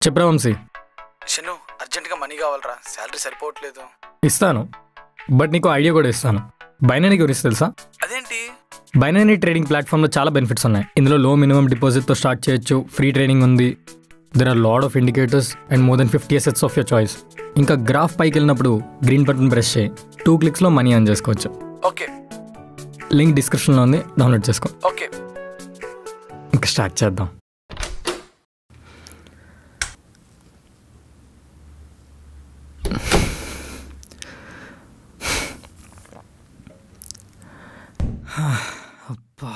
చెప్పరా వంశీ షను అర్జెంటుగా మనీ కావాలరా శాలరీ సరిపోవట్లేదు ఇస్తాను బట్ నీకు ఐడియా కూడా ఇస్తాను బైనానీ గురించి తెలుసా అదేంటి బైనానీ ట్రేడింగ్ ప్లాట్ఫామ్లో చాలా బెనిఫిట్స్ ఉన్నాయి ఇందులో లో మినిమం డిపాజిట్తో స్టార్ట్ చేయొచ్చు ఫ్రీ ట్రైనింగ్ ఉంది there are lot of indicators and more than fifty assets of your choice ఇంకా గ్రాఫ్ పైకి వెళ్ళినప్పుడు గ్రీన్ బటన్ ప్రెస్ చేయి టూ క్లిక్స్లో మనీ ఆన్ చేసుకోవచ్చు ఓకే లింక్ డిస్క్రిప్షన్లో ఉంది డౌన్లోడ్ చేసుకో ఓకే ఇంకా స్టార్ట్ చేద్దాం అబ్బా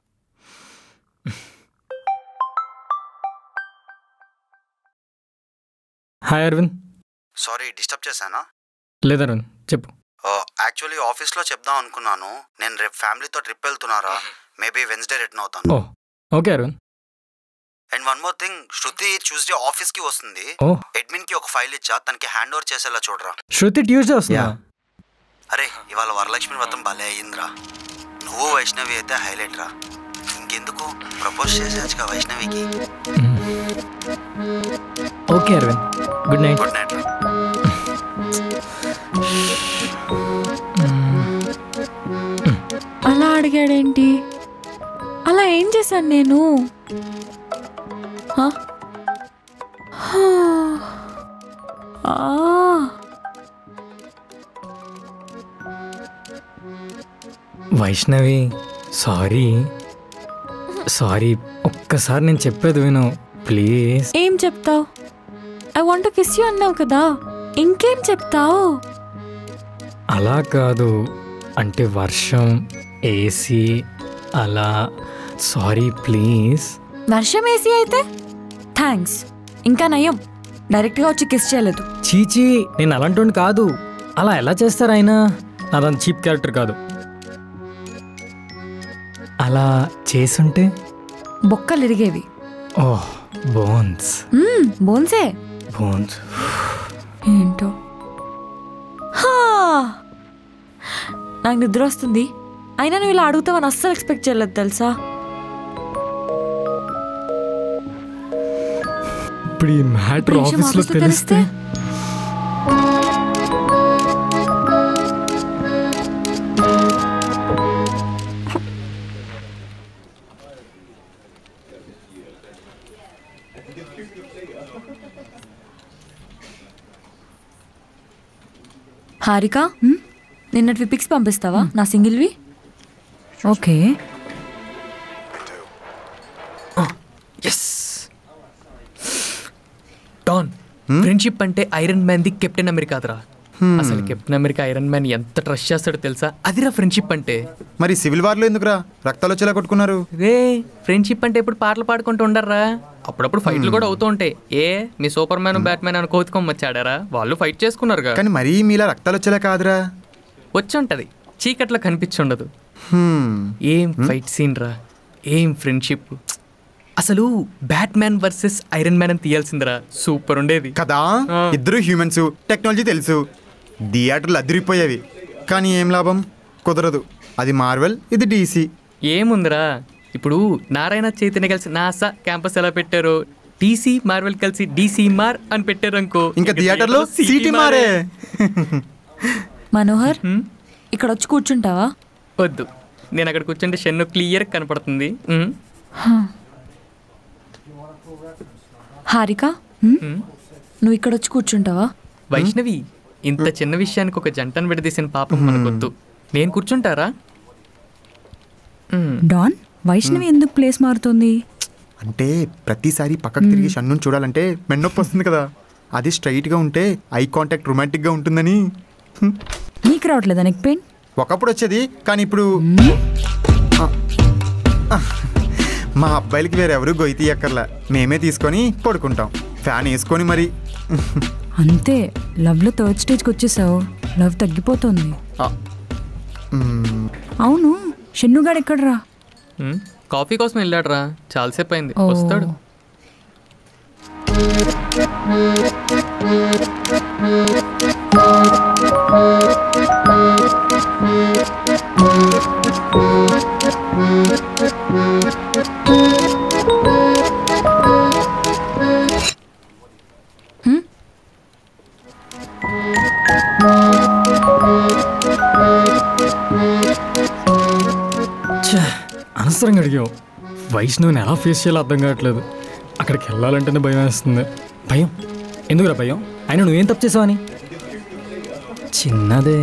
హాయ్ అరవింద్ సారీ డిస్టర్బ్ చేశానా లేదు అరవింద్ చెప్పు యాక్చువల్లీ ఆఫీస్లో చెప్దాం అనుకున్నాను నేను రేపు ఫ్యామిలీతో ట్రిప్ వెళ్తున్నారా మేబీ వెన్స్డే రిటర్న్ అవుతాను oh okay Aravind and one more thing Shruti Tuesday ఆఫీస్కి వస్తుంది ఓ అడ్మిన్కి ఒక ఫైల్ ఇచ్చా తనకి హ్యాండ్ ఓవర్ చేసేలా చూడరా శృతి ట్యూస్డే వస్తుందా Yeah. అరే ఇవాళ వరలక్ష్మి వ్రతం భలే అయ్యిందిరా నువ్వు వైష్ణవి అయితే హైలైట్ రా ఇంకెందుకు ప్రపోజ్ చేసేయచ్చుగా వైష్ణవికి okay Aravind good night good night రా అలా అడిగాడేంటి అలా ఏం చేశాను నేను హ? హా. ఆ. వైష్ణవి సారీ సారీ ఒక్కసారి నేను చెప్పేది విను ప్లీజ్ ఏం చెప్తావు ఐ వాంట్ కిస్ యూ అన్నావు కదా ఇంకేం చెప్తావు అలా కాదు అంటే వర్షం ఏసీ అలా సారీ ప్లీజ్ వర్షం వేసి అయితే థ్యాంక్స్ ఇంకా నయం డైరెక్ట్గా వచ్చి కిస్ చేయలేదు చీచీ నేను అలాంటి కాదు అలా ఎలా చేస్తారు ఆయన నాదంత చీప్ క్యారెక్టర్ కాదు అలా చేసుంటే బొక్కలు ఇరిగేవి ఓహ్ బోన్స్ మ్మ్, బోన్సే బోన్స్ ఏంటో హా! నాకు నిద్ర వస్తుంది అయినా నువ్వు ఇలా అడుగుతావని అస్సలు ఎక్స్పెక్ట్ చేయలేదు తెలుసా ఇప్పుడు ఈ మ్యాటర్ ఇప్పుడు ఈ విషయం ఆఫీస్లో ఆఫీస్లో తెలిస్తే హారిక నిన్నటివి పిక్స్ పంపిస్తావా నా సింగిల్వి ఓకే ఎస్ డాన్ ఫ్రెండ్షిప్ అంటే ఐరన్ మ్యాన్ ది కెప్టెన్ అమెరికాదిరా అసలు కెప్టెన్ అమెరికా ఐరన్ మ్యాన్ ఎంత ట్రస్ట్ చేస్తాడో తెలుసా అదిరా ఫ్రెండ్షిప్ అంటే మరి సివిల్ వార్లో ఎందుకురా రక్తాలు వచ్చేలా కొట్టుకున్నారు రే ఫ్రెండ్షిప్ అంటే ఇప్పుడు పాటలు పాడుకుంటూ ఉండర్రా అప్పుడప్పుడు ఫైట్లు కూడా అవుతూ ఉంటాయి ఏ మీ సూపర్ మ్యాన్ బ్యాట్ మ్యాన్ అని కోతుకొని వచ్చాడారా వాళ్ళు ఫైట్ చేసుకున్నారుగా కానీ మరీ మీలా రక్తాలు వచ్చేలా కాదురా వచ్చి ఉంటది చీకట్లో కనిపించుండదు హ్మ్. ఏం ఫైట్ సీన్ రా ఏం ఫ్రెండ్షిప్ అసలు Batman versus Iron Man అని తీయాల్సిందిరా సూపర్ ఉండేది కదా ఆ. ఇద్దరు హ్యూమన్స్ టెక్నాలజీ తెలుసు థియేటర్లు అదిరిపోయేవి కానీ ఏం లాభం కుదరదు అది మార్వెల్ ఇది డీసీ ఏముందిరా ఇప్పుడు నారాయణ చైతన్య కలిసి నాసా క్యాంపస్ ఎలా పెట్టారో టీసీ మార్వెల్ కలిసి డీసీ మార్ అని పెట్టారు అనుకో ఇంకా థియేటర్లో సీటీ మారే మనోహర్ ఇక్కడ వచ్చి కూర్చుంటావా వద్దు నేను అక్కడ కూర్చుంటే షెన్ను క్లియర్ కనపడుతుంది ఉమ్. హారిక ఉమ్. నువ్వు ఇక్కడ వచ్చి కూర్చుంటావా వైష్ణవి ఇంత చిన్న విషయానికి ఒక జంటను విడదీసిన పాపం మనకొద్దు నేను కూర్చుంటారా ఉమ్. డాన్ వైష్ణవి ఎందుకు ప్లేస్ మారుతుంది అంటే ప్రతిసారి పక్కకు తిరిగి షన్ను చూడాలంటే మెన్నొప్పి వస్తుంది కదా అది స్ట్రైట్గా ఉంటే ఐ కాంటాక్ట్ రొమాంటిక్గా ఉంటుందని హ్మ్. నీకు రావట్లేదా నెక్ పెయిన్ ఒకప్పుడు వచ్చేది కానీ ఇప్పుడు ఆ. ఆ. మా అబ్బాయిలకి వేరెవరు గొయ్యి తీయక్కర్లా మేమే తీసుకొని పడుకుంటాం ఫ్యాన్ వేసుకొని మరి అంతే లవ్లో థర్డ్ స్టేజ్కి వచ్చేసావు లవ్ తగ్గిపోతుంది ఆ. మ్మ్. అవును షెన్నుగాడు ఎక్కడరా ఉమ్. కాఫీ కోసం వెళ్ళాడురా చాలాసేపు అయింది ఓ. వస్తాడు అనవసరంగా అడిగావు వైష్ణవిని ఎలా ఫేస్ చేయాలో అర్థం కావట్లేదు అక్కడికి వెళ్ళాలంటేనే భయం వేస్తుంది భయం ఎందుకురా భయం అయినా నువ్వేం తప్పు చేసావని చిన్నదే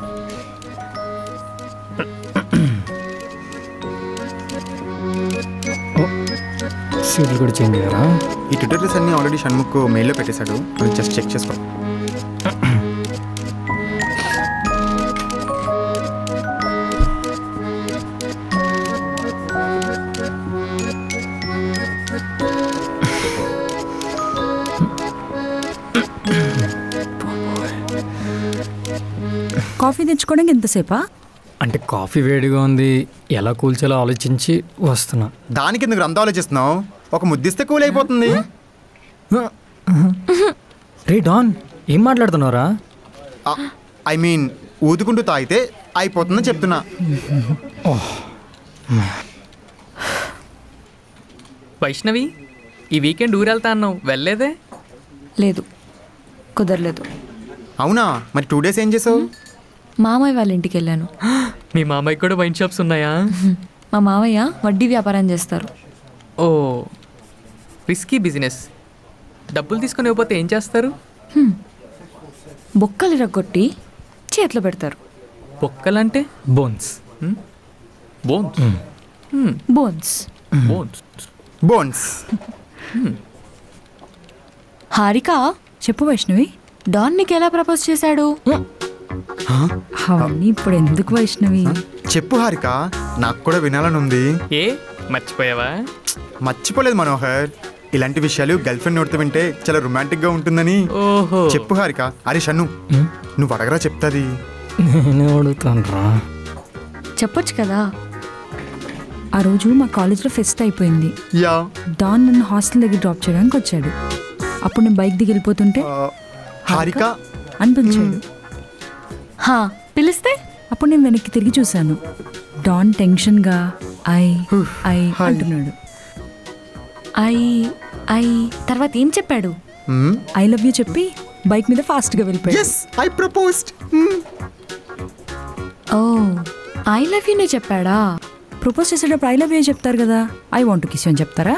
ఓ, సీట్లు కూడా చేంజ్ అయ్యారా ఈ ట్యూటోరియల్స్ అన్ని ఆల్రెడీ షణ్ముఖ్ మెయిల్లో పెట్టేశాడు అది జస్ట్ చెక్ చేసుకో కాఫీ తెచ్చుకోవడానికి ఎంతసేపా అంటే కాఫీ వేడిగా ఉంది ఎలా కూల్చాలో ఆలోచించి వస్తున్నా దానికి ఎందుకు అంత ఆలోచిస్తున్నావు ఒక ముద్దిస్తే కూల్ అయిపోతుంది రే డాన్ ఏం మాట్లాడుతున్నావురా ఐ మీన్ ఊదుకుంటూ తాగితే అయిపోతుందని చెప్తున్నా వైష్ణవి ఈ వీకెండ్ ఊరెళ్తా అన్నావు వెళ్ళలేదే లేదు కుదరలేదు అవునా మరి టూ డేస్ ఏం చేసావు మామయ్య వాళ్ళ ఇంటికి వెళ్ళాను మీ మామయ్య కూడా వైన్ షాప్స్ ఉన్నాయా మా మామయ్య వడ్డీ వ్యాపారం చేస్తారు ఓ రిస్కీ బిజినెస్ డబ్బులు తీసుకుని ఇవ్వకపోతే ఏం చేస్తారు బొక్కలు ఇరగొట్టి చేతిలో పెడతారు బొక్కలంటే bones bones bones bones bones Harika చెప్పు వైష్ణవి డాన్ నీకు ఎలా ప్రపోజ్ చేశాడు అవన్నీ ఇప్పుడు ఎందుకు వైష్ణవి చెప్పు హారిక నాకు కూడా వినాలని ఉంది ఏ మర్చిపోయావా మర్చిపోలేదు మనోహర్ ఇలాంటి విషయాలు గర్ల్ ఫ్రెండ్ నోటితో వింటే చాలా రొమాంటిక్ గా ఉంటుందని ఓహో చెప్పు హారిక అరే షన్ను నువ్వు అడగరా చెప్తాది నేనే అడుగుతాను రా చెప్పొచ్చు కదా ఆ రోజు మా కాలేజ్లో ఫెస్ట్ అయిపోయింది యా డాన్ నన్ను హాస్టల్ దగ్గర డ్రాప్ చేయడానికి వచ్చాడు అప్పుడు నేను బైక్ దిగి వెళ్ళిపోతుంటే ఆ, హారిక అని పిలిచాడు హా పిలిస్తే అప్పుడు నేను వెనక్కి తిరిగి చూశాను డాన్ టెన్షన్గా ఐ ఐ అంటున్నాడు ఐ ఐ తర్వాత ఏం చెప్పాడు ఐ లవ్ యూ చెప్పి బైక్ మీద ఫాస్ట్గా వెళ్ళిపోయాడు yes I proposed oh I love యూనే చెప్పాడా ప్రపోజ్ చేసేటప్పుడు ఐ లవ్ యూ చెప్తారు కదా ఐ వాంట్ కిస్ అని చెప్తారా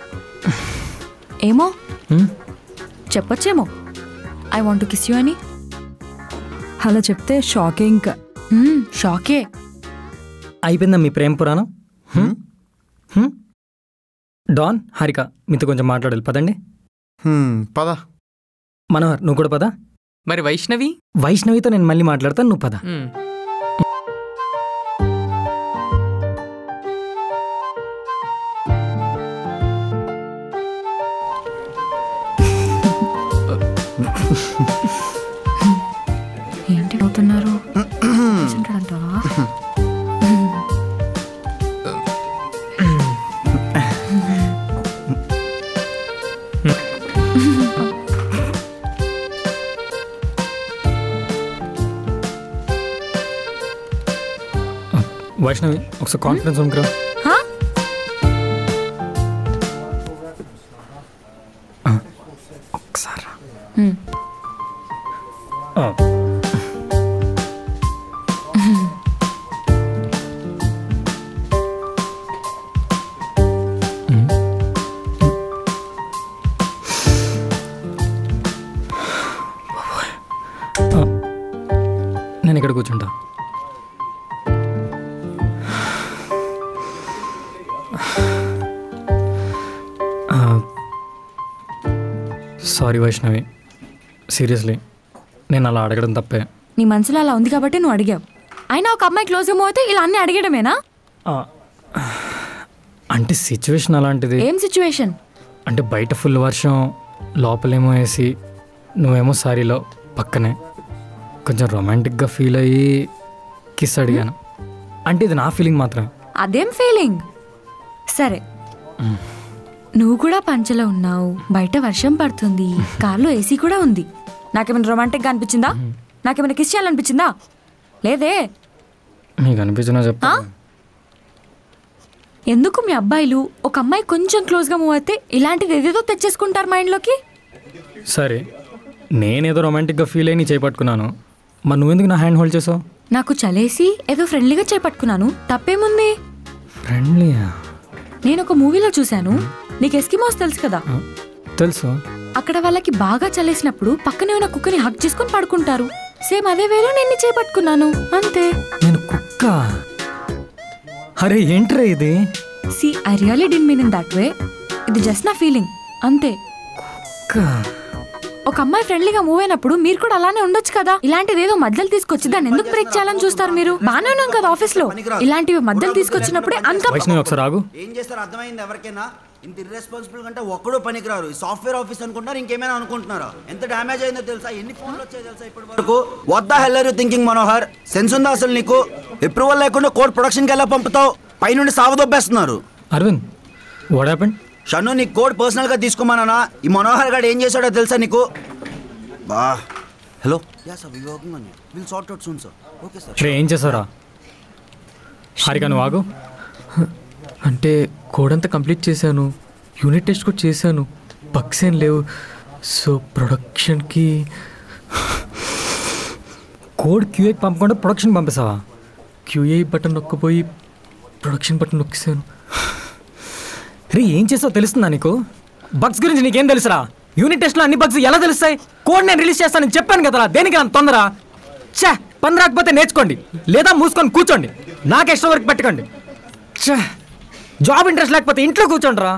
ఏమో హ్మ్? చెప్పొచ్చేమో ఐ వాంట్ కిస్ యూ అని అలా చెప్తే షాకే ఇంకా మ్మ్, షాకే అయిపోయిందా మీ ప్రేమ పురాణం హ్మ్? హ్మ్? డాన్ హారిక మీతో కొంచెం మాట్లాడాలి పదండి పద మనోహర్ నువ్వు కూడా పద మరి వైష్ణవి వైష్ణవితో నేను మళ్ళీ మాట్లాడతాను నువ్వు పద మ్, ఏంటి అవుతున్నారు అంటావా వైష్ణవి ఒకసారి కాన్ఫిడెన్స్ ఉందిరా హా? ఒకసారి రా. మ్మ్. ఆ. మ్మ్. బాబోయ్. ఆ. నేను ఇక్కడ కూర్చుంటా సారీ వైష్ణవి సీరియస్లీ నేను అలా అడగడం తప్పే నీ మనసులో అలా ఉంది కాబట్టి నువ్వు అడిగావు అయినా ఒక అమ్మాయి క్లోజ్ మూవ్ అయితే ఇలా అన్ని అడిగడమేనా ఆ, అంటే సిచ్యువేషన్ అలాంటిది ఏం సిచ్యువేషన్ అంటే బయట ఫుల్ వర్షం లోపలేమో వేసి నువ్వేమో సారీలో పక్కనే కొంచెం రొమాంటిక్గా ఫీల్ అయ్యి కిస్ అడిగాను అంటే ఇది నా ఫీలింగ్ మాత్రమే అదేం ఫీలింగ్ సరే నువ్వు కూడా పంచలో ఉన్నావు బయట వర్షం పడుతుంది కార్లో ఏసీ కూడా ఉంది నాకేమైనా రొమాంటిక్గా అనిపించిందా నాకేమైనా కిస్ చేయాలనిపించిందా లేదే నీకు అనిపించినా చెప్తా ఆ? ఎందుకు మీ అబ్బాయిలు ఒక అమ్మాయి కొంచెం క్లోజ్గా మూవ్ అయితే ఇలాంటిది ఏదేదో తెచ్చేసుకుంటారు మైండ్లోకి సరే నేనేదో రొమాంటిక్గా ఫీల్ అయ్యి నీ చేపట్టుకున్నాను మరి నువ్వెందుకు నా హ్యాండ్ హోల్డ్ చేసావు నాకు చలేసి ఏదో ఫ్రెండ్లీగా చేపట్టుకున్నాను తప్పేముంది ఫ్రెండ్లీయా నేను ఒక మూవీలో చూశాను నీకు ఎస్కిమోస్ తెలుసు కదా తెలుసు అక్కడ వాళ్ళకి బాగా చల్లేసినప్పుడు పక్కనే ఉన్న కుక్కని హక్ చేసుకొని పడుకుంటారు సేమ్ అదే వేలో నేను నీ చేపట్టుకున్నాను అంతే నేను కుక్క అరే ఏంట్రా ఇది see I really didn't mean in that way ఇది జస్ట్ నా ఫీలింగ్ అంతే కుక్క ఒక అమ్మాయి ఫ్రెండ్లీగా మూవ్ అయినప్పుడు మీరు కూడా అలానే ఉండొచ్చు కదా ఇలాంటిది ఏదో మధ్యలో తీసుకొచ్చి దాన్ని ఎందుకు బ్రేక్ చేయాలని చూస్తారు మీరు బాగానే ఉన్నాం కదా ఆఫీస్ లో ఇలాంటివి మధ్యలో తీసుకొచ్చినప్పుడే అంత వైష్ణవి ఒకసారి ఆగు ఏం చేస్తారు అర్థమైంది ఎవరికైనా ఇంత ఇర్రెస్పాన్సిబుల్ కంటే ఒక్కడూ పనికిరారు ఈ సాఫ్ట్వేర్ ఆఫీస్ అనుకుంటున్నారు ఇంకేమైనా అనుకుంటున్నారా ఎంత డ్యామేజ్ అయిందో తెలుసా ఎన్ని ఫోన్లు వచ్చాయి తెలుసా ఇప్పటి వరకు what the hell are you thinking Manohar sense ఉందా అసలు నీకు అప్రూవల్ లేకుండా కోడ్ ప్రొడక్షన్కి ఎలా పంపుతావు పైనుండి సావదొబ్బేస్తున్నారు అరవింద్ వాట్ హ్యాపెండ్ షన్ను నీ కోడ్ పర్సనల్గా తీసుకోమన్నా ఈ మనోహర్ గారు ఏం చేశాడో తెలుసా నీకు బా hello ya sir will working on will sort out soon sir okay sir రే ఏం చేసావురా హారిక నువ్వు ఆగు అంటే కోడ్ అంతా కంప్లీట్ చేశాను యూనిట్ టెస్ట్ కూడా చేశాను బగ్స్ ఏం లేవు సో ప్రొడక్షన్కి కోడ్ క్యూఏకి పంపకుండా ప్రొడక్షన్ పంపిస్తావా క్యూఏ బటన్ నొక్కపోయి ప్రొడక్షన్ బటన్ నొక్కేసాను రే ఏం చేసావు తెలుస్తుందా నీకు బగ్స్ గురించి నీకేం తెలుసురా యూనిట్ టెస్ట్లో అన్ని బగ్స్ ఎలా తెలుస్తాయి కోడ్ నేను రిలీజ్ చేస్తానని చెప్పాను కదరా దేనికి అంత తొందర ఛే పని రాకపోతే నేర్చుకోండి లేదా మూసుకొని కూర్చోండి నాకు ఎక్స్ట్రా వర్క్ పెట్టకండి ఛే జాబ్ ఇంట్రెస్ట్ లేకపోతే ఇంట్లో కూర్చోండి రా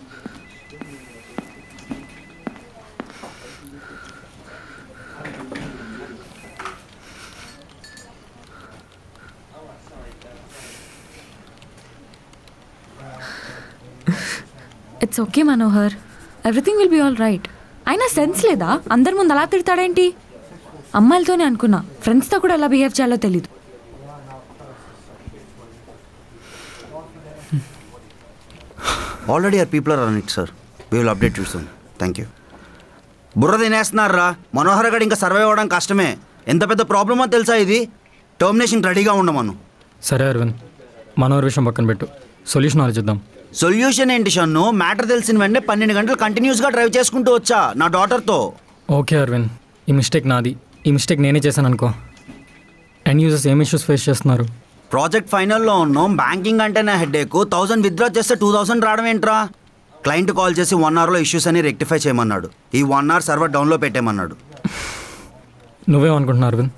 it's okay Manohar everything will be all right అయినా సెన్స్ లేదా అందరి ముందు అలా తిడతాడేంటి అమ్మాయిలతోనే అనుకున్నా ఫ్రెండ్స్తో కూడా ఎలా బిహేవ్ చేయాలో తెలీదు already are people are on it sir we will update you soon thank you బుర్ర తినేస్తున్నారా మనోహర్ గడ్ ఇంకా సర్వే అవ్వడం కష్టమే ఎంత పెద్ద ప్రాబ్లమో తెలుసా ఇది టర్మినేషన్ రెడీగా ఉండమను సరే అరవింద్ మనోహర్ విషయం పక్కన పెట్టు సొల్యూషన్ ఆలోచిద్దాం సొల్యూషన్ ఏంటి షన్ను మ్యాటర్ తెలిసిన వెంటనే పన్నెండు గంటలు కంటిన్యూస్గా డ్రైవ్ చేసుకుంటూ వచ్చా నా డాటర్తో ఓకే అరవింద్ ఈ మిస్టేక్ నాది ఈ మిస్టేక్ నేనే చేశాను అనుకో ఎండ్ యూజర్స్ ఏం ఇష్యూస్ ఫేస్ చేస్తున్నారు ప్రాజెక్ట్ ఫైనల్లో ఉన్నాం బ్యాంకింగ్ అంటే నా హెడ్ థౌసండ్ విత్డ్రా చేస్తే టూ థౌసండ్ రావడం ఏంట్రా క్లయింట్ కాల్ చేసి వన్ అవర్లో ఇష్యూస్ అని రెక్టిఫై చేయమన్నాడు ఈ వన్ అవర్ సర్వర్ డౌన్లో పెట్టేమన్నాడు నువ్వేమనుకుంటున్నావు అరవింద్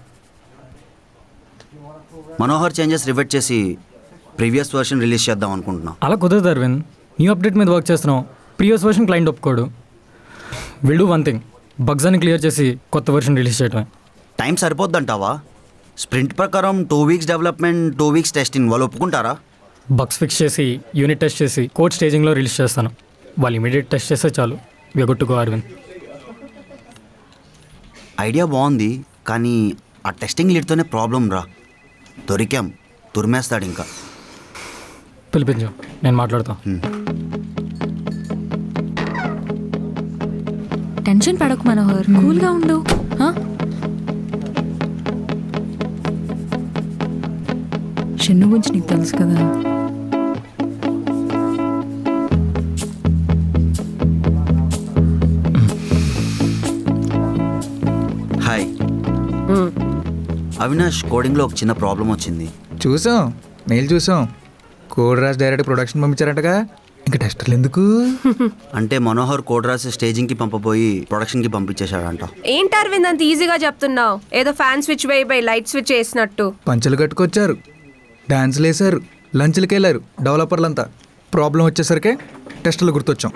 మనోహర్ చేంజెస్ రివర్ట్ చేసి ప్రీవియస్ వర్షన్ రిలీజ్ చేద్దాం అనుకుంటున్నా అలా కుదరదు అరవింద్ న్యూ అప్డేట్ మీద వర్క్ చేస్తున్నాం ప్రీవియస్ వర్షన్ క్లయింట్ ఒప్పుకోడు will do one thing bugs అని క్లియర్ చేసి కొత్త వర్షన్ రిలీజ్ చేయడమే టైం సరిపోద్దంటావా స్ప్రింట్ ప్రకారం two weeks development two weeks testing వాళ్ళు ఒప్పుకుంటారా బగ్స్ ఫిక్స్ చేసి యూనిట్ టెస్ట్ చేసి కోడ్ స్టేజింగ్లో రిలీజ్ చేస్తాను వాళ్ళు ఇమీడియట్ టెస్ట్ చేస్తే చాలు విగొట్టుకో అరవింద్ ఐడియా బాగుంది కానీ ఆ టెస్టింగ్ లీడ్తోనే ప్రాబ్లం రా దొరికాం తురిమేస్తాడు ఇంకా పిలిపించు నేను మాట్లాడతా టెన్షన్ పడకు మనోహర్ కూల్గా ఉండు హా? షన్ను గురించి నీకు తెలుసు కదా హాయ్ అవినాష్ కోడింగ్లో ఒక చిన్న ప్రాబ్లం వచ్చింది చూసాం మెయిల్ చూసాం కోడ్ రాసి డైరెక్ట్ ప్రొడక్షన్ పంపించారంటగా ఇంకా టెస్టర్లు ఎందుకు అంటే మనోహర్ కోడ్ రాసి స్టేజింగ్కి పంపబోయి ప్రొడక్షన్కి పంపించేశాడంట ఏంటి అరవింద్ అంత ఈజీగా చెప్తున్నావు ఏదో ఫ్యాన్ స్విచ్ వేయిపోయి లైట్ స్విచ్ వేసినట్టు పంచలు కట్టుకొచ్చారు డాన్స్లు వేశారు లంచ్లకి వెళ్ళారు డెవలపర్లంతా ప్రాబ్లం వచ్చేసరికి టెస్టులు గుర్తొచ్చాం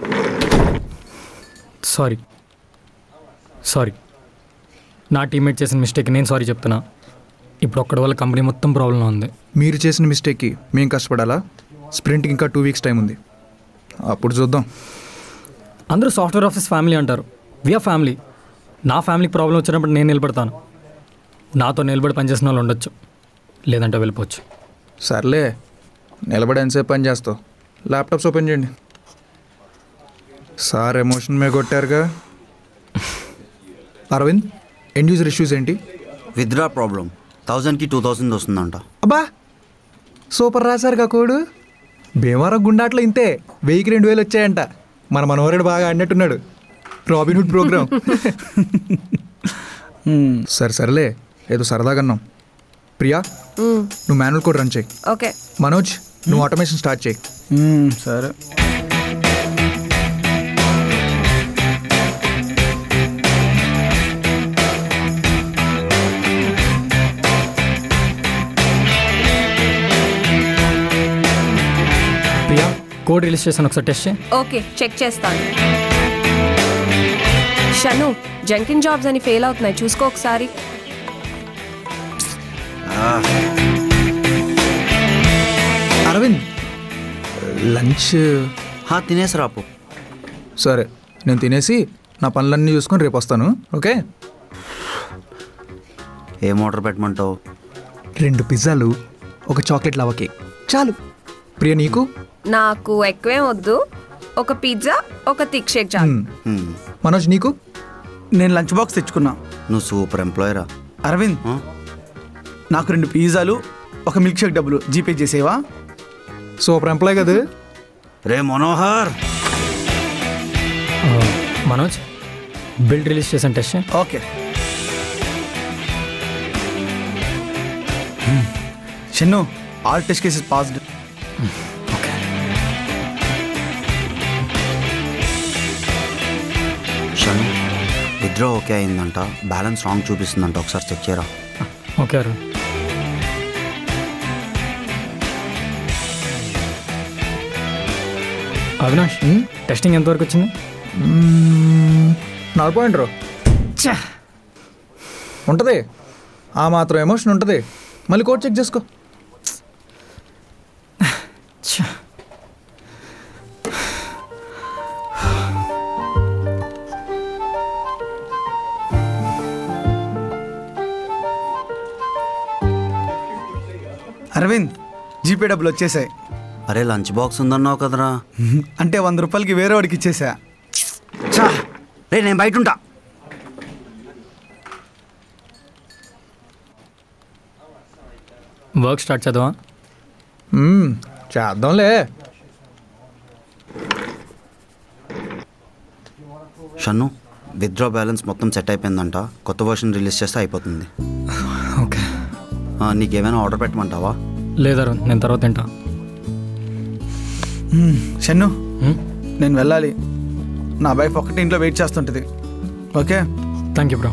సారీ సారీ నా టీమ్మేట్ చేసిన మిస్టేక్ నేను సారీ చెప్తున్నా ఇప్పుడు ఒక్కడి వల్ల కంపెనీ మొత్తం ప్రాబ్లంలో ఉంది మీరు చేసిన మిస్టేక్కి మేము కష్టపడాలా స్ప్రింట్కి ఇంకా టూ వీక్స్ టైం ఉంది అప్పుడు చూద్దాం అందరూ సాఫ్ట్వేర్ ఆఫీస్ ఫ్యామిలీ అంటారు విఆర్ ఫ్యామిలీ నా ఫ్యామిలీకి ప్రాబ్లం వచ్చినప్పుడు నేను నిలబడతాను నాతో నిలబడి పనిచేసిన వాళ్ళు ఉండొచ్చు లేదంటే వెళ్ళిపోవచ్చు సర్లే నిలబడి ఎంతసేపు పని చేస్తావు ల్యాప్టాప్స్ ఓపెన్ చేయండి సార్ ఎమోషన్ మీద కొట్టారుగా అరవింద్ ఎండ్ యూజర్ ఇష్యూస్ ఏంటి విత్డ్రా ప్రాబ్లం థౌజండ్కి టూ థౌసండ్ వస్తుందంట అబ్బా సూపర్ రాశారుగా కోడు భీమవరం గుండాట్లో ఇంతే వెయ్యికి రెండు వేలు వచ్చాయంట మన మనోహరుడు బాగా ఆడినట్టున్నాడు రాబిన్హుడ్ ప్రోగ్రామ్ సరే సర్లే ఏదో సరదాగా అన్నాం ప్రియా నువ్వు మాన్యువల్ కోడ్ రన్ చేయి ఓకే మనోజ్ నువ్వు ఆటోమేషన్ స్టార్ట్ చేయి మ్మ్, సరే ప్రియా కోడ్ రిలీజ్ చేశాను ఒకసారి టెస్ట్ చేయి ఓకే చెక్ చేస్తాను షను జంకిన్ జాబ్స్ అని ఫెయిల్ అవుతున్నాయి చూసుకో ఒకసారి అరవింద్ లంచ్ హా తినేసి రాపు సరే నేను తినేసి నా పనులన్నీ చూసుకొని రేపు వస్తాను ఓకే ఏం ఆర్డర్ పెట్టమంటావు రెండు పిజ్జాలు ఒక చాక్లెట్ లవ కేక్ చాలు ప్రియ నీకు నాకు ఎక్కువేం వద్దు ఒక పిజ్జా ఒక థిక్ షేక్ చాలు మ్మ్. మ్మ్. మనోజ్ నీకు నేను లంచ్ బాక్స్ తెచ్చుకున్నా నువ్వు సూపర్ ఎంప్లాయరా అరవింద్ నాకు రెండు పిజ్జాలు ఒక మిల్క్ షేక్ డబ్బులు జీపే చేసేవా సూపర్ ఎంప్లాయ్ కదా రే మనోహర్ ఆ, మనోజ్ బిల్డ్ రిలీజ్ చేశాను టెస్ట్ చేయి okay Shannu all test cases passed Shannu withdraw okay అయిందంట బ్యాలెన్స్ రాంగ్ చూపిస్తుందంట ఒకసారి చెక్ చేయరా ఓకే అరుణ్ అవినాష్ టెస్టింగ్ ఎంతవరకు వచ్చింది నాలుగు పాయింట్ రో ఉంటుంది ఆ మాత్రం ఎమోషన్ ఉంటుంది మళ్ళీ కోడ్ చెక్ చేసుకో అరవింద్ జీపే డబ్బులు వచ్చేసాయి అరే లంచ్ బాక్స్ ఉందన్నావు కదరా అంటే వంద రూపాయలకి వేరే వాడికి ఇచ్చేసా చా రే నేను బయట ఉంటా వర్క్ స్టార్ట్ చేద్దామా మ్మ్, చేద్దాంలే షన్ను విత్డ్రా బ్యాలెన్స్ మొత్తం సెట్ అయిపోయిందంట కొత్త వర్షన్ రిలీజ్ చేస్తే అయిపోతుంది ఓకే ఆ, నీకేమైనా ఆర్డర్ పెట్టమంటావా లేదు అరుణ్ నేను తర్వాత తింటా మ్మ్, షన్ను మ్మ్? నేను వెళ్ళాలి నా వైఫ్ ఒక్కటి ఇంట్లో వెయిట్ చేస్తుంటుంది okay thank you bro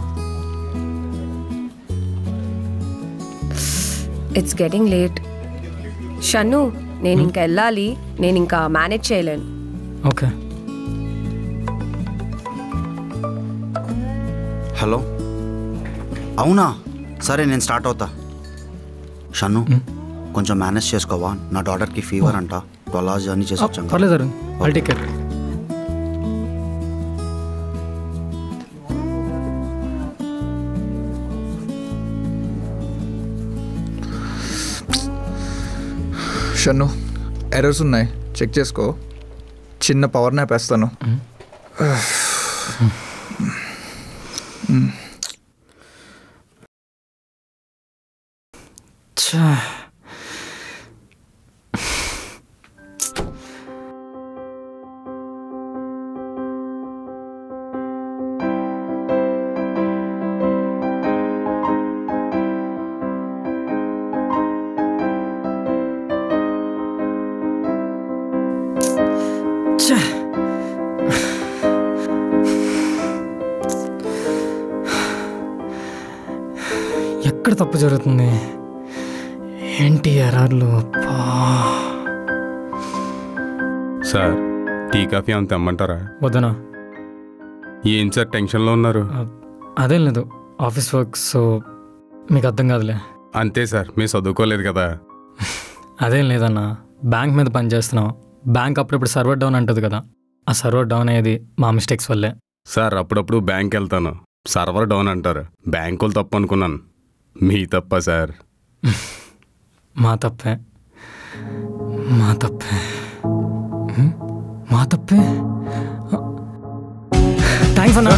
it's getting late Shannu నేను ఇంకా వెళ్ళాలి నేను ఇంకా మేనేజ్ చేయలేను ఓకే హలో అవునా సరే నేను స్టార్ట్ అవుతా షన్ను కొంచెం మేనేజ్ చేసుకోవా నా డాటర్కి ఫీవర్ అంట ట్వెల్వ్ అవర్స్ జర్నీ చేసి వచ్చాం కదా. పర్లేదు Arun I'll take care Shannu errors ఉన్నాయి చెక్ చేసుకో చిన్న పవర్ నాప్ వేస్తాను ఎక్కడ తప్పు జరుగుతుంది ఏంటి ఎర్రర్లు అబ్బా సార్ టీ కాఫీ అంత తెమ్మంటారా వద్దనా ఏం సార్ టెన్షన్లో ఉన్నారు ఆ, అదేం లేదు ఆఫీస్ వర్క్ సో మీకు అర్థం కాదులే అంతే సార్ మీరు చదువుకోలేదు కదా అదేం లేదన్నా బ్యాంక్ మీద పని చేస్తున్నాం బ్యాంక్ అప్పుడప్పుడు సర్వర్ డౌన్ అంటుంది కదా ఆ సర్వర్ డౌన్ అయ్యేది మా మిస్టేక్స్ వల్లే సార్ అప్పుడప్పుడు బ్యాంక్ వెళ్తాను సర్వర్ డౌన్ అంటారు బ్యాంకులు తప్పు అనుకున్నాను మీ తప్ప సార్ మా తప్పే మా తప్పే హ్మ్? మా తప్పే థ్యాంక్స్ అన్నా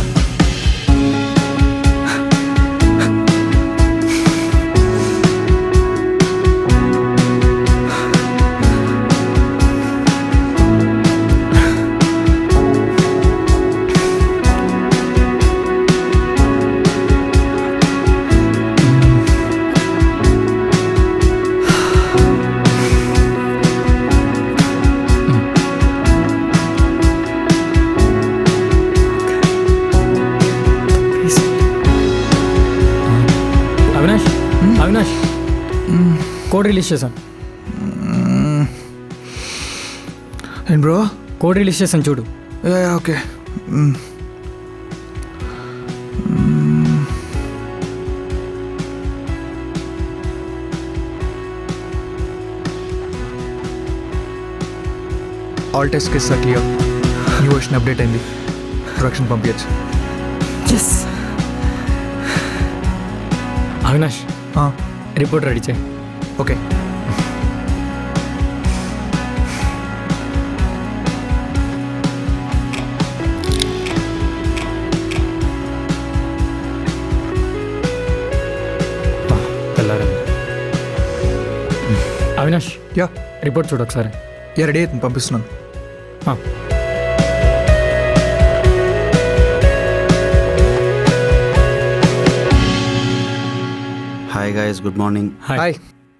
కోడ్ రిలీజ్ చేశాను ఏంటి బ్రో కోడ్ రిలీజ్ చేశాను చూడు okay all test case clear new version update అయింది ప్రొడక్షన్ పంపించచ్చు అవినాష్ రిపోర్ట్ రెడీ చేయి ఓకే తెల్లారండి అవినాష్ యా రిపోర్ట్ చూడు ఒకసారి యా రెడీ అవుతుంది పంపిస్తున్నాను ఆ. Hi guys good morning hi hi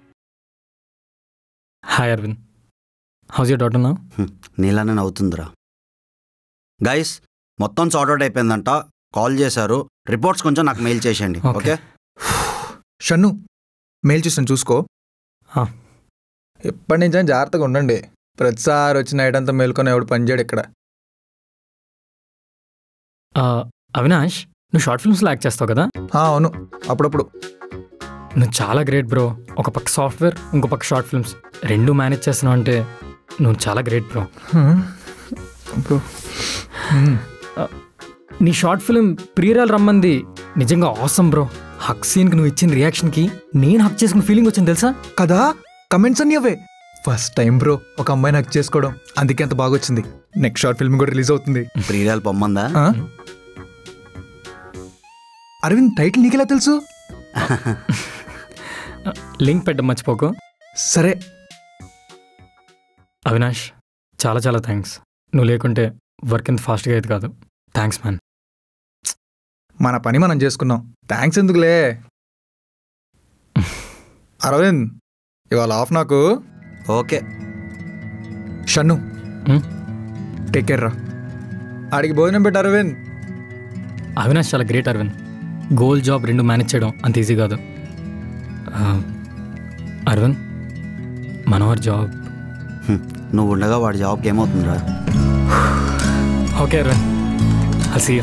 hi Aravind how's you daughter నా నీలానే నవ్వుతుందిరా గైస్ మొత్తం సార్ట్ అవుట్ అయిపోయిందంట కాల్ చేశారు రిపోర్ట్స్ కొంచెం నాకు మెయిల్ చేసేయండి Okay. ఓకే షన్ను మెయిల్ చూసాను చూసుకో ఆ. ఎప్పటి నుంచో జాగ్రత్తగా ఉండండి ప్రతిసారి వచ్చి నైట్ అంతా మేల్కొని ఎవడు పనిచేయడు ఇక్కడ అవినాష్ నువ్వు షార్ట్ ఫిల్మ్స్లో యాక్ట్ చేస్తావు కదా ఆ, అవును అప్పుడప్పుడు నువ్వు చాలా గ్రేట్ బ్రో ఒక పక్క సాఫ్ట్వేర్ ఇంకో పక్క షార్ట్ ఫిల్మ్స్ రెండు మేనేజ్ చేస్తున్నావు అంటే నువ్వు చాలా గ్రేట్ బ్రో బ్రో నీ షార్ట్ ఫిల్మ్ ప్రియరాలు రమ్మంది నిజంగా ఆసమ్ బ్రో హక్ సీన్కి నువ్వు ఇచ్చిన రియాక్షన్కి నేను హక్ చేసుకున్న ఫీలింగ్ వచ్చింది తెలుసా కదా కమెంట్స్ అన్నీ అవే ఫస్ట్ టైం బ్రో ఒక అమ్మాయిని హక్ చేసుకోవడం అందుకే అంత బాగా వచ్చింది నెక్స్ట్ షార్ట్ ఫిల్మ్ కూడా రిలీజ్ అవుతుంది ప్రియురాలు పొమ్మందా ఆ? అరవింద్ టైటిల్ నీకెలా తెలుసు లింక్ పెట్టడం మర్చిపోకు సరే అవినాష్ చాలా చాలా థ్యాంక్స్ నువ్వు లేకుంటే వర్క్ ఇంత ఫాస్ట్గా అయ్యేది కాదు థ్యాంక్స్ మ్యాన్ మన పని మనం చేసుకున్నాం థ్యాంక్స్ ఎందుకులే అరవింద్ ఇవాళ ఆఫ్ నాకు ఓకే షన్ను హ్మ్? టేక్ కేర్ రా ఆడికి భోజనం పెట్టు అరవింద్ అవినాష్ చాలా గ్రేట్ అరవింద్ గోల్ జాబ్ రెండు మేనేజ్ చేయడం అంత ఈజీ కాదు ఆ, అరవింద్ మనోహర్ జాబ్ హ్మ్. నువ్వు ఉండగా వాడి జాబ్కి ఏమవుతుందిరా ఓకే అరవింద్ హసీ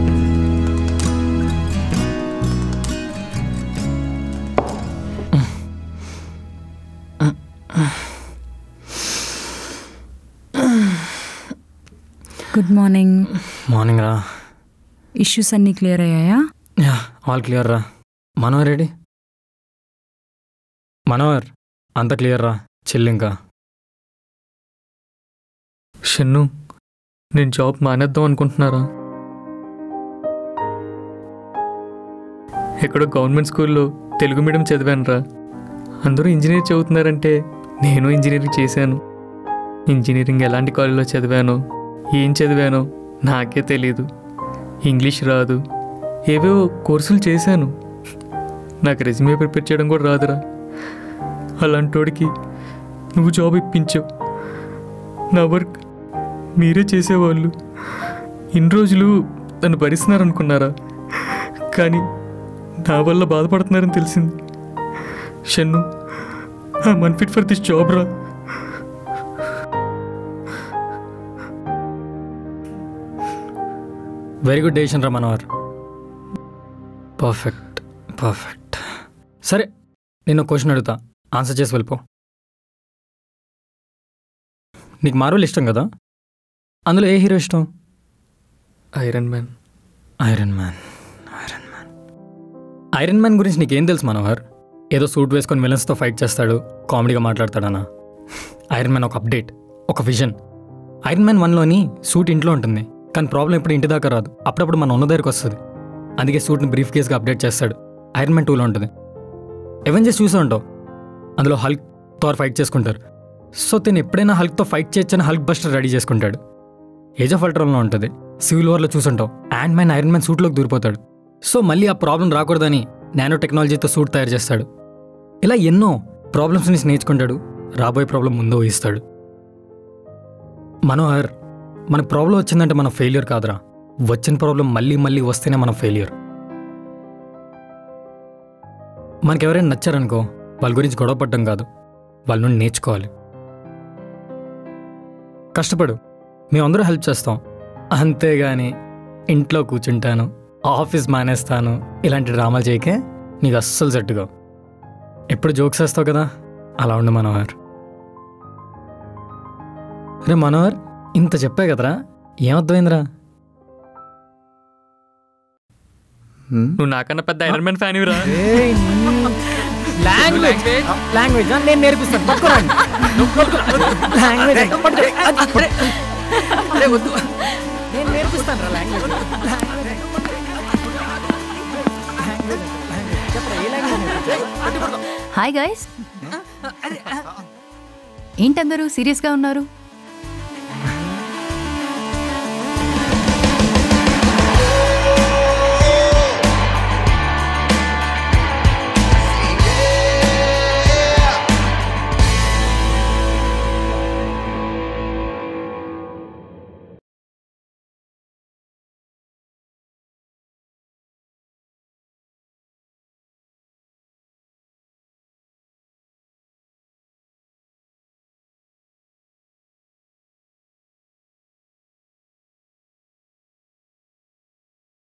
గుడ్ మార్నింగ్ మార్నింగ్ రా ఇష్యూస్ అన్నీ క్లియర్ అయ్యాయా యా ఆల్ క్లియర్ రా మనోహర్ రెడీ మనోహర్ అంత క్లియర్ రా చిల్ ఇంకా షన్ను నేను జాబ్ మానేద్దాం అనుకుంటున్నారా ఎక్కడో గవర్నమెంట్ స్కూల్లో తెలుగు మీడియం చదివానురా అందరూ ఇంజనీర్ చదువుతున్నారంటే నేను ఇంజనీరింగ్ చేశాను ఇంజనీరింగ్ ఎలాంటి కాలేజీలో చదివానో ఏం చదివానో నాకే తెలీదు ఇంగ్లీష్ రాదు ఏవేవో కోర్సులు చేశాను నాకు రెజ్యూమే ప్రిపేర్ చేయడం కూడా రాదురా అలాంటోడికి నువ్వు జాబ్ ఇప్పించావు నా వర్క్ మీరే చేసేవాళ్ళు ఇన్ని రోజులు నన్ను భరిస్తున్నారనుకున్నారా కానీ నా వల్ల బాధపడుతున్నారని తెలిసింది Shannu I'm unfit for this job రా వెరీ గుడ్ డెసిషన్ రా మనోహర్ పర్ఫెక్ట్ పర్ఫెక్ట్ సరే నేను క్వశ్చన్ అడుగుతా ఆన్సర్ చేసి వెళ్ళిపో నీకు మార్వెల్ ఇష్టం కదా అందులో ఏ హీరో ఇష్టం Iron Man Iron Man Iron Man Iron Man గురించి నీకేం తెలుసు మనోహర్ ఏదో సూట్ వేసుకొని విలన్స్తో ఫైట్ చేస్తాడు కామెడీగా మాట్లాడతాడనా ఐరన్ మ్యాన్ ఒక అప్డేట్ ఒక విజన్ ఐరన్ మ్యాన్ వన్లోని సూట్ ఇంట్లో ఉంటుంది కానీ ప్రాబ్లం ఇప్పుడు ఇంటి దాకా రాదు అప్పుడప్పుడు మన ఉన్న దగ్గరికి వస్తుంది అందుకే సూట్ని బ్రీఫ్ కేస్గా అప్డేట్ చేస్తాడు ఐరన్ మ్యాన్ టూలో ఉంటుంది ఎవెంజర్స్ చూసే ఉంటావు అందులో హల్క్ థార్ ఫైట్ చేసుకుంటారు సో తిను ఎప్పుడైనా హల్క్తో ఫైట్ చేయొచ్చని హల్క్ బస్టర్ రెడీ చేసుకుంటాడు ఏజ్ ఆఫ్ అల్ట్రాన్లో ఉంటుంది సివిల్ వార్లో చూసుంటావు యాండ్ మ్యాన్ ఐరన్ మ్యాన్ సూట్లోకి దూరిపోతాడు సో మళ్ళీ ఆ ప్రాబ్లం రాకూడదని నానో టెక్నాలజీతో సూట్ తయారు చేస్తాడు ఇలా ఎన్నో ప్రాబ్లమ్స్ నుంచి నేర్చుకుంటాడు రాబోయే ప్రాబ్లం ముందు ఊహిస్తాడు మనోహర్ మనకు ప్రాబ్లం వచ్చిందంటే మనం ఫెయిలియర్ కాదురా వచ్చిన ప్రాబ్లం మళ్ళీ మళ్ళీ వస్తేనే మనం ఫెయిలియర్ మనకెవరైనా నచ్చారనుకో వాళ్ళ గురించి గొడవ పడడం కాదు వాళ్ళ నుండి నేర్చుకోవాలి కష్టపడు మేమందరూ హెల్ప్ చేస్తాం అంతేగాని ఇంట్లో కూర్చుంటాను ఆఫీస్ మానేస్తాను ఇలాంటి డ్రామాలు చేయకే నీకు అస్సలు సెట్టుగా ఎప్పుడు జోక్స్ వేస్తావు కదా అలా ఉండు మనోహర్ రే మనోహర్ ఇంత చెప్పా కదరా ఏమర్థమైందిరా నువ్వు నాకన్నా పెద్ద ఐరన్ మ్యాన్ ఫ్యాన్ రా లాంగ్వేజ్ లాంగ్వేజ్ నేను నేర్పిస్తాను పట్టుకోరండి లాంగ్వేజ్ వద్దు నేను నేర్పిస్తాను రా లాంగ్వేజ్ హాయ్ గైస్ ఏంటందరూ సీరియస్గా ఉన్నారు